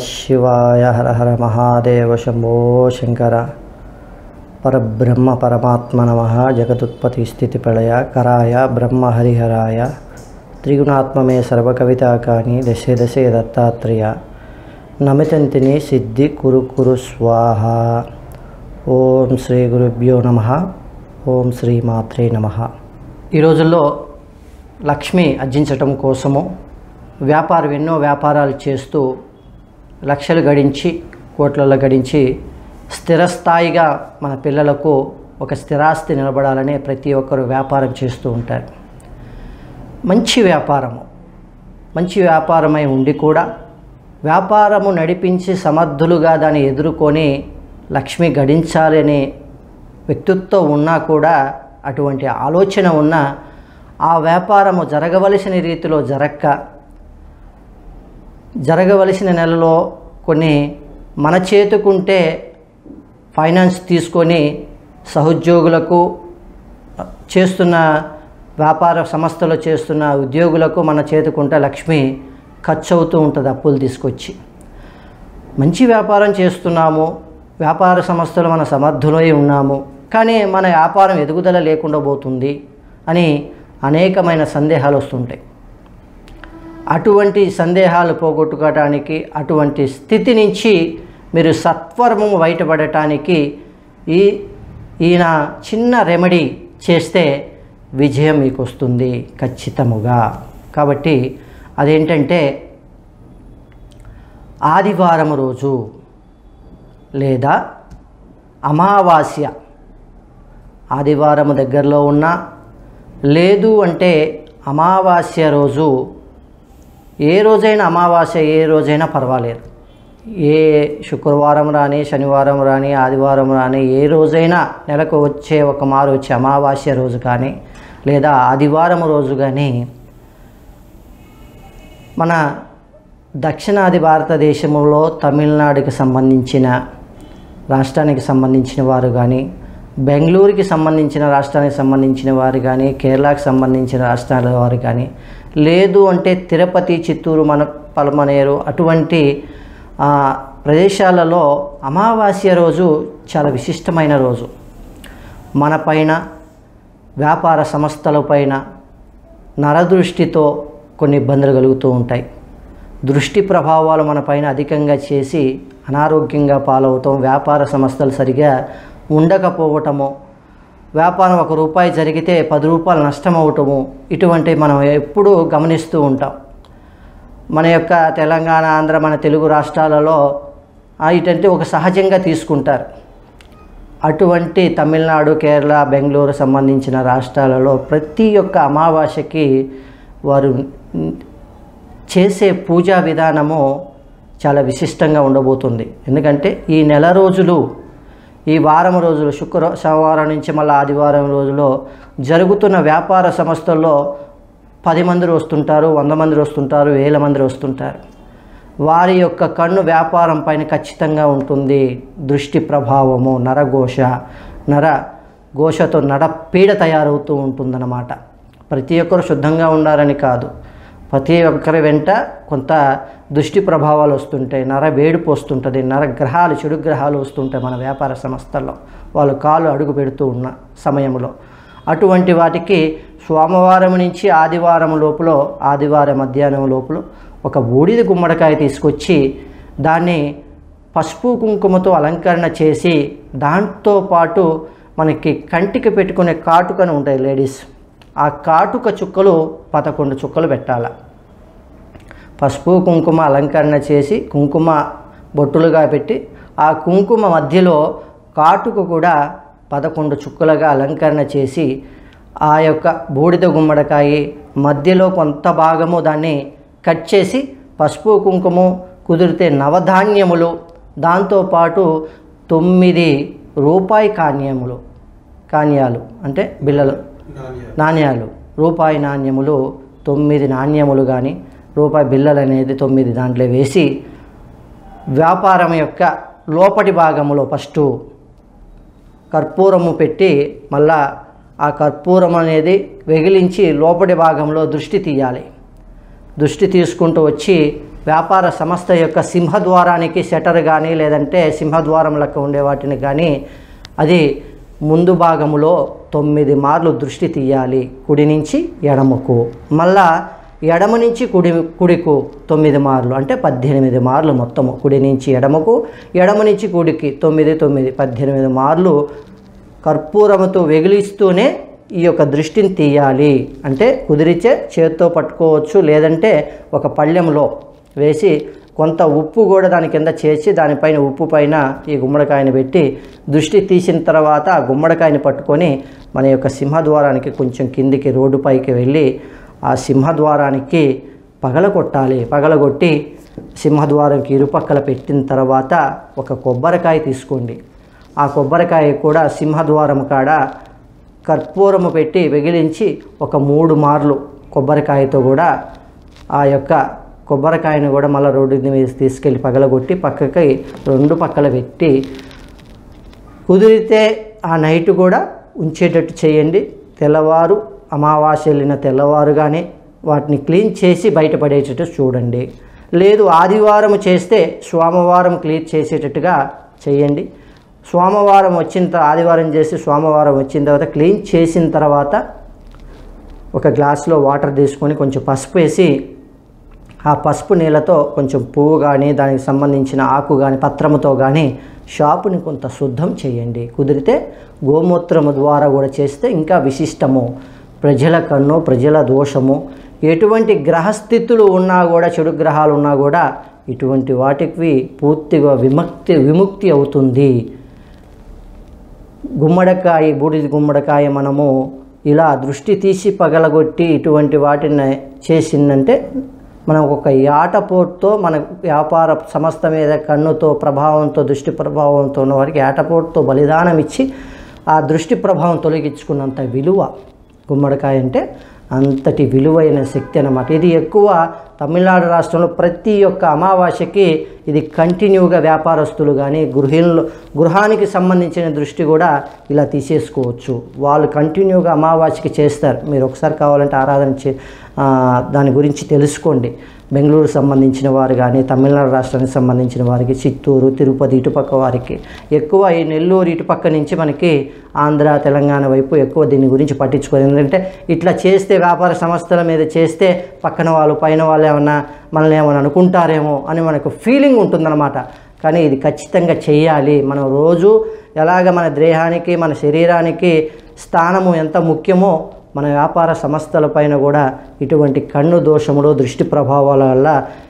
శివాయ హర హర మహాదేవ శంభో శంకర పరబ్రహ్మ పరమాత్మ నమ జగదుత్పత్తి స్థితి ప్రళయ కరాయ బ్రహ్మ హరిహరాయ త్రిగుణాత్మమే సర్వకవితాకాని దశే దశే దత్తాత్రేయ నమితంతిని సిద్ధి కురు కురు స్వాహ ఓం శ్రీ గురుభ్యో నమ ఓం శ్రీ మాత్రే నమ ఈ రోజుల్లో లక్ష్మి అర్జించటం కోసము వ్యాపారం ఎన్నో వ్యాపారాలు చేస్తూ లక్షలు గడించి కోట్లలో గడించి స్థిరస్థాయిగా మన పిల్లలకు ఒక స్థిరాస్తి నిలబడాలని ప్రతి ఒక్కరు వ్యాపారం చేస్తూ ఉంటారు మంచి వ్యాపారము మంచి వ్యాపారమై ఉండి కూడా వ్యాపారము నడిపించి సమర్థులుగా దాన్ని ఎదుర్కొని లక్ష్మి గడించాలి అనే వ్యక్తిత్వం ఉన్నా కూడా అటువంటి ఆలోచన ఉన్న ఆ వ్యాపారము జరగవలసిన రీతిలో జరక్క జరగవలసిన నెలలో కొన్ని మన చేతుకుంటే ఫైనాన్స్ తీసుకొని సహోద్యోగులకు చేస్తున్న వ్యాపార సంస్థలో చేస్తున్న ఉద్యోగులకు మన చేతుకుంటే లక్ష్మి ఖర్చు అవుతూ ఉంటుంది అప్పులు తీసుకొచ్చి మంచి వ్యాపారం చేస్తున్నాము వ్యాపార సంస్థలు మన సమర్థులై ఉన్నాము కానీ మన వ్యాపారం ఎదుగుదల లేకుండా పోతుంది అని అనేకమైన సందేహాలు వస్తుంటాయి అటువంటి సందేహాలు పోగొట్టుకోవటానికి అటువంటి స్థితి నుంచి మీరు సత్వరము బయటపడటానికి ఈ ఈయన చిన్న రెమెడీ చేస్తే విజయం మీకు వస్తుంది ఖచ్చితముగా కాబట్టి అదేంటంటే ఆదివారం రోజు లేదా అమావాస్య ఆదివారం దగ్గరలో ఉన్న లేదు అంటే అమావాస్య రోజు ఏ రోజైనా అమావాస్య ఏ రోజైనా పర్వాలేదు ఏ శుక్రవారం రాని శనివారం రాని ఆదివారం రాని ఏ రోజైనా నెలకు వచ్చే ఒక మారు వచ్చే అమావాస్య రోజు కానీ లేదా ఆదివారం రోజు కానీ మన దక్షిణాది భారతదేశంలో తమిళనాడుకి సంబంధించిన రాష్ట్రానికి సంబంధించిన వారు కానీ బెంగళూరుకి సంబంధించిన రాష్ట్రానికి సంబంధించిన వారు కానీ కేరళకి సంబంధించిన రాష్ట్రాల వారు కానీ లేదు అంటే తిరుపతి చిత్తూరు మన పలమనేరు అటువంటి ప్రదేశాలలో అమావాస్య రోజు చాలా విశిష్టమైన రోజు మన పైన వ్యాపార సంస్థలపైన నరదృష్టితో కొన్ని ఇబ్బందులు కలుగుతూ ఉంటాయి దృష్టి ప్రభావాలు మన పైన అధికంగా చేసి అనారోగ్యంగా పాలవుతాం వ్యాపార సంస్థలు సరిగా ఉండకపోవటము వ్యాపారం ఒక రూపాయి జరిగితే పది రూపాయలు నష్టం అవటము ఇటువంటి మనం ఎప్పుడూ గమనిస్తూ ఉంటాం మన యొక్క తెలంగాణ ఆంధ్ర మన తెలుగు రాష్ట్రాలలో ఇటంటే ఒక సహజంగా తీసుకుంటారు అటువంటి తమిళనాడు కేరళ బెంగళూరు సంబంధించిన రాష్ట్రాలలో ప్రతి ఒక్క అమావాస్యకి వారు చేసే పూజా విధానము చాలా విశిష్టంగా ఉండబోతుంది ఎందుకంటే ఈ నెల రోజులు ఈ వారం రోజులు శుక్ర సోమవారం నుంచి మళ్ళీ ఆదివారం రోజులో జరుగుతున్న వ్యాపార సంస్థల్లో పది మంది వస్తుంటారు వంద మంది వస్తుంటారు వేల మంది వస్తుంటారు వారి యొక్క కన్ను వ్యాపారం పైన ఖచ్చితంగా ఉంటుంది దృష్టి ప్రభావము నరఘోష నర ఘోషతో నడ పీడ తయారవుతూ ఉంటుందన్నమాట ప్రతి ఒక్కరు శుద్ధంగా ఉండాలని కాదు ప్రతి ఒక్కరి వెంట కొంత దృష్టి ప్రభావాలు వస్తుంటాయి నర వేడుపు వస్తుంటుంది నర గ్రహాలు చెడు గ్రహాలు వస్తుంటాయి మన వ్యాపార సంస్థల్లో వాళ్ళు కాలు అడుగు పెడుతూ ఉన్న సమయంలో అటువంటి వాటికి సోమవారం నుంచి ఆదివారం లోపల ఆదివారం మధ్యాహ్నం లోపల ఒక బూడిద గుమ్మడికాయ తీసుకొచ్చి దాన్ని పసుపు కుంకుమతో అలంకరణ చేసి దాంతో పాటు మనకి కంటికి పెట్టుకునే కాటుకను ఉంటాయి లేడీస్ ఆ కాటుక చుక్కలు పదకొండు చుక్కలు పెట్టాల పసుపు కుంకుమ అలంకరణ చేసి కుంకుమ బొట్టులుగా పెట్టి ఆ కుంకుమ మధ్యలో కాటుక కూడా పదకొండు చుక్కలుగా అలంకరణ చేసి ఆ యొక్క బూడిద గుమ్మడికాయ మధ్యలో కొంత భాగము దాన్ని కట్ చేసి పసుపు కుంకుమ కుదిరితే నవధాన్యములు దాంతోపాటు తొమ్మిది రూపాయి కాన్యములు కాన్యాలు అంటే బిళ్ళలు నాణ్యాలు రూపాయి నాణ్యములు తొమ్మిది నాణ్యములు కానీ రూపాయి బిళ్ళలు అనేది తొమ్మిది దాంట్లో వేసి వ్యాపారం యొక్క లోపటి భాగములో ఫస్ట్ కర్పూరము పెట్టి మళ్ళా ఆ కర్పూరం అనేది వెగిలించి లోపటి భాగంలో దృష్టి తీయాలి దృష్టి తీసుకుంటూ వచ్చి వ్యాపార సంస్థ యొక్క సింహద్వారానికి షటర్ కానీ లేదంటే సింహద్వారం లెక్క ఉండే వాటిని కానీ అది ముందు భాగములో తొమ్మిది మార్లు దృష్టి తీయాలి కుడి నుంచి ఎడమకు మళ్ళా ఎడమ నుంచి కుడి కుడికు తొమ్మిది మార్లు అంటే పద్దెనిమిది మార్లు మొత్తము కుడి నుంచి ఎడమకు ఎడమ నుంచి కుడికి తొమ్మిది తొమ్మిది పద్దెనిమిది మార్లు కర్పూరముతో వెగిలిస్తూనే ఈ యొక్క దృష్టిని తీయాలి అంటే కుదిరిచే చేత్తో పట్టుకోవచ్చు లేదంటే ఒక పళ్ళెంలో వేసి కొంత ఉప్పు కూడా దాని కింద చేసి దానిపైన ఉప్పు పైన ఈ గుమ్మడికాయని పెట్టి దృష్టి తీసిన తర్వాత ఆ గుమ్మడికాయని పట్టుకొని మన యొక్క సింహద్వారానికి కొంచెం కిందికి రోడ్డు పైకి వెళ్ళి ఆ సింహద్వారానికి పగలగొట్టాలి పగలగొట్టి సింహద్వారంకి ఇరుపక్కల పెట్టిన తర్వాత ఒక కొబ్బరికాయ తీసుకోండి ఆ కొబ్బరికాయ కూడా సింహద్వారం కాడ కర్పూరము పెట్టి వెగిలించి ఒక మూడు మార్లు కొబ్బరికాయతో కూడా ఆ యొక్క కొబ్బరికాయను కూడా మళ్ళీ రోడ్డు మీద తీసుకెళ్ళి పగలగొట్టి పక్కకి రెండు పక్కల పెట్టి కుదిరితే ఆ నైట్ కూడా ఉంచేటట్టు చేయండి తెల్లవారు అమావాస్య వెళ్ళిన తెల్లవారుగానే వాటిని క్లీన్ చేసి బయటపడేటట్టు చూడండి లేదు ఆదివారం చేస్తే సోమవారం క్లీన్ చేసేటట్టుగా చేయండి సోమవారం వచ్చిన త- ఆదివారం చేసి సోమవారం వచ్చిన తర్వాత క్లీన్ చేసిన తర్వాత ఒక గ్లాస్లో వాటర్ తీసుకొని కొంచెం పసుపు వేసి ఆ పసుపు నీళ్ళతో కొంచెం పువ్వు కానీ దానికి సంబంధించిన ఆకు కానీ పత్రముతో కానీ షాపుని కొంత శుద్ధం చేయండి కుదిరితే గోమూత్రము ద్వారా కూడా చేస్తే ఇంకా విశిష్టము ప్రజల కన్ను ప్రజల దోషము ఎటువంటి గ్రహస్థితులు ఉన్నా కూడా చెడు గ్రహాలు ఉన్నా కూడా ఇటువంటి వాటికి పూర్తిగా విముక్తి విముక్తి అవుతుంది గుమ్మడికాయ బూడిద గుమ్మడికాయ మనము ఇలా దృష్టి తీసి పగలగొట్టి ఇటువంటి వాటిని చేసిందంటే మనం ఒక యాటపోటుతో మన వ్యాపార సంస్థ మీద కన్నుతో ప్రభావంతో దృష్టి ప్రభావంతో ఉన్న వారికి యాటపోటుతో బలిదానం ఇచ్చి ఆ దృష్టి ప్రభావం తొలగించుకున్నంత విలువ గుమ్మడికాయ అంటే అంతటి విలువైన శక్తి అన్నమాట ఇది ఎక్కువ తమిళనాడు రాష్ట్రంలో ప్రతి ఒక్క అమావాస్యకి ఇది కంటిన్యూగా వ్యాపారస్తులు కానీ గృహిణులు గృహానికి సంబంధించిన దృష్టి కూడా ఇలా తీసేసుకోవచ్చు వాళ్ళు కంటిన్యూగా అమావాస్యకి చేస్తారు మీరు ఒకసారి కావాలంటే ఆరాధన చే ఆ, దాని గురించి తెలుసుకోండి బెంగళూరు సంబంధించిన వారు కానీ తమిళనాడు రాష్ట్రానికి సంబంధించిన వారికి చిత్తూరు తిరుపతి ఇటుపక్క వారికి ఎక్కువ ఈ నెల్లూరు ఇటుపక్క నుంచి మనకి ఆంధ్ర తెలంగాణ వైపు ఎక్కువ దీని గురించి పట్టించుకోరు ఎందుకంటే ఇట్లా చేస్తే వ్యాపార సంస్థల మీద చేస్తే పక్కన వాళ్ళు పైన వాళ్ళు ఏమన్నా మనల్ని ఏమైనా అనుకుంటారేమో అని మనకు ఫీలింగ్ ఉంటుందన్నమాట కానీ ఇది ఖచ్చితంగా చేయాలి మనం రోజు ఎలాగ మన దేహానికి మన శరీరానికి స్థానము ఎంత ముఖ్యమో మన వ్యాపార సంస్థల పైన కూడా ఇటువంటి కన్ను దోషములు దృష్టి ప్రభావాల వల్ల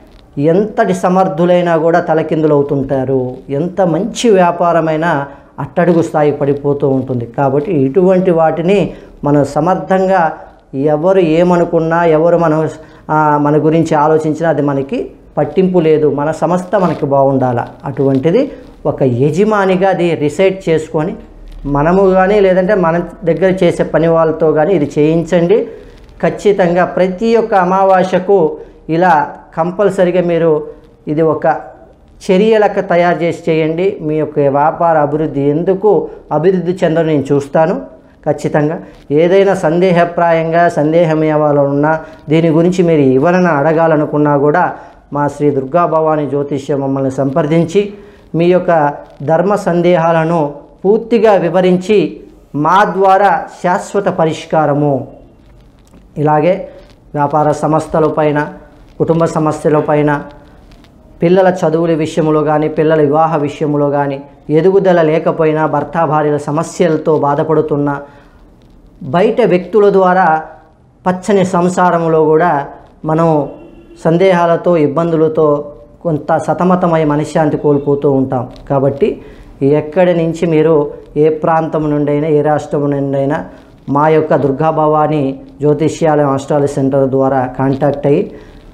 ఎంతటి సమర్థులైనా కూడా తలకిందులవుతుంటారు ఎంత మంచి వ్యాపారమైనా అట్టడుగు స్థాయి పడిపోతూ ఉంటుంది కాబట్టి ఇటువంటి వాటిని మనం సమర్థంగా ఎవరు ఏమనుకున్నా ఎవరు మన ఆ, మన గురించి ఆలోచించినా అది మనకి పట్టింపు లేదు మన సంస్థ మనకి బాగుండాల అటువంటిది ఒక యజమానిగా అది రిసైడ్ చేసుకొని మనము కానీ లేదంటే మన దగ్గర చేసే పని వాళ్ళతో కానీ ఇది చేయించండి ఖచ్చితంగా ప్రతి ఒక్క అమావాస్యకు ఇలా కంపల్సరిగా మీరు ఇది ఒక చర్య లెక్క తయారు చేసి చేయండి మీ యొక్క వ్యాపార అభివృద్ధి ఎందుకు అభివృద్ధి చెందో నేను చూస్తాను ఖచ్చితంగా ఏదైనా సందేహప్రాయంగా సందేహం ఏమైనా ఉన్నా దీని గురించి మీరు ఎవరైనా అడగాలనుకున్నా కూడా మా శ్రీ దుర్గా భవానీ జ్యోతిష్యం మమ్మల్ని సంప్రదించి మీ యొక్క ధర్మ సందేహాలను పూర్తిగా వివరించి మా ద్వారా శాశ్వత పరిష్కారము ఇలాగే వ్యాపార సంస్థలపైన కుటుంబ సమస్యలపైన పిల్లల చదువుల విషయంలో కానీ పిల్లల వివాహ విషయంలో కానీ ఎదుగుదల లేకపోయినా భర్త భార్యల సమస్యలతో బాధపడుతున్న బయట వ్యక్తుల ద్వారా పచ్చని సంసారంలో కూడా మనం సందేహాలతో ఇబ్బందులతో కొంత సతమతమై మనశ్శాంతి కోల్పోతూ ఉంటాం కాబట్టి ఎక్కడి నుంచి మీరు ఏ ప్రాంతం నుండైనా ఏ రాష్ట్రం నుండైనా మా యొక్క దుర్గా భవానీ జ్యోతిష్యాలయం ఆస్ట్రాలజీ సెంటర్ ద్వారా కాంటాక్ట్ అయ్యి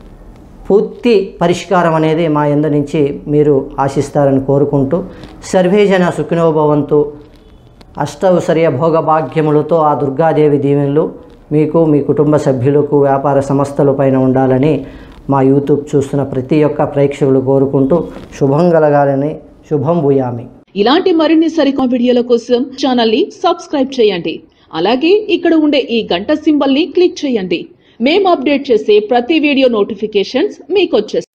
పూర్తి పరిష్కారం అనేది మా ఎందు నుంచి మీరు ఆశిస్తారని కోరుకుంటూ సర్వేజన సుఖినోభవంతు అష్టౌసర్య భోగభాగ్యములతో ఆ దుర్గాదేవి దీవెనలు మీకు మీ కుటుంబ సభ్యులకు వ్యాపార సంస్థల పైన ఉండాలని మా యూట్యూబ్ చూస్తున్న ప్రతి ఒక్క ప్రేక్షకులు కోరుకుంటూ శుభం కలగాలని శుభం భూయామి ఇలాంటి మరిన్ని సరికొత్త వీడియోల కోసం ఛానల్ ని సబ్స్క్రైబ్ చేయండి అలాగే ఇక్కడ ఉండే ఈ గంట సింబల్ ని క్లిక్ చేయండి మేము అప్డేట్ చేసే ప్రతి వీడియో నోటిఫికేషన్స్ మీకు